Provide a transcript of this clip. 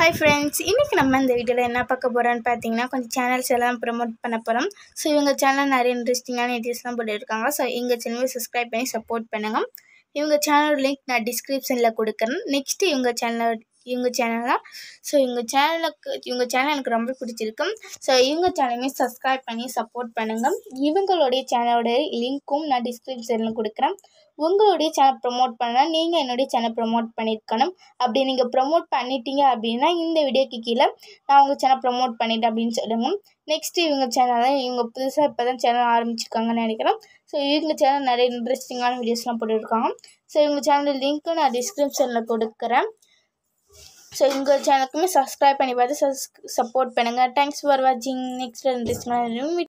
hi friends இன்றைக்கி நம்ம இந்த வீடியோவில் என்ன பார்க்க போகிறோன்னு பார்த்தீங்கன்னா கொஞ்சம் சேனல்ஸ் எல்லாம் ப்ரமோட் பண்ண போகிறோம் ஸோ இவங்க சேனல் நிறைய இன்ட்ரெஸ்டிங்கான வீடியோஸ்லாம் போட்டுருக்காங்க ஸோ எங்கள் சேனலை சப்ஸ்கிரைப் பண்ணி சப்போர்ட் பண்ணுங்கள் இவங்க சேனலோட லிங்க் நான் டிஸ்கிரிப்ஷனில் கொடுக்குறேன் நெக்ஸ்ட்டு இவங்க சேனல் இவங்க சேனலாக ஸோ இவங்க சேனலுக்கு இவங்க சேனல் எனக்கு ரொம்ப பிடிச்சிருக்கு ஸோ இவங்க சேனலுமே சப்ஸ்கிரைப் பண்ணி சப்போர்ட் பண்ணுங்கள் இவங்களுடைய சேனலோட லிங்க்கும் நான் டிஸ்கிரிப்ஷனில் கொடுக்குறேன் உங்களுடைய சேனல் ப்ரொமோட் பண்ணால் நீங்கள் என்னுடைய சேனல் ப்ரொமோட் பண்ணியிருக்கணும் அப்படி நீங்கள் ப்ரொமோட் பண்ணிட்டீங்க அப்படின்னா இந்த வீடியோக்கு கீழே நான் உங்கள் சேனல் ப்ரொமோட் பண்ணிட்டேன் அப்படின்னு சொல்லுங்க நெக்ஸ்ட்டு இவங்க சேனலில் இவங்க புதுசாக இப்போ தான் சேனல் ஆரம்பிச்சிருக்காங்கன்னு நினைக்கிறேன் ஸோ இவங்க சேனல் நிறைய இன்ட்ரெஸ்டிங்கான வீடியோஸ்லாம் போட்டுருக்காங்க ஸோ இவங்க சேனல் லிங்க்கு நான் டிஸ்கிரிப்ஷனில் கொடுக்குறேன் ஸோ எங்கள் சேனலுக்குமே சப்ஸ்கிரைப் பண்ணி பார்த்து சப்ஸ்க் சப்போர்ட் பண்ணுங்கள் தேங்க்ஸ் ஃபார் வாட்சிங் நெக்ஸ்ட் இன்ட்ரெஸ்டிங்கான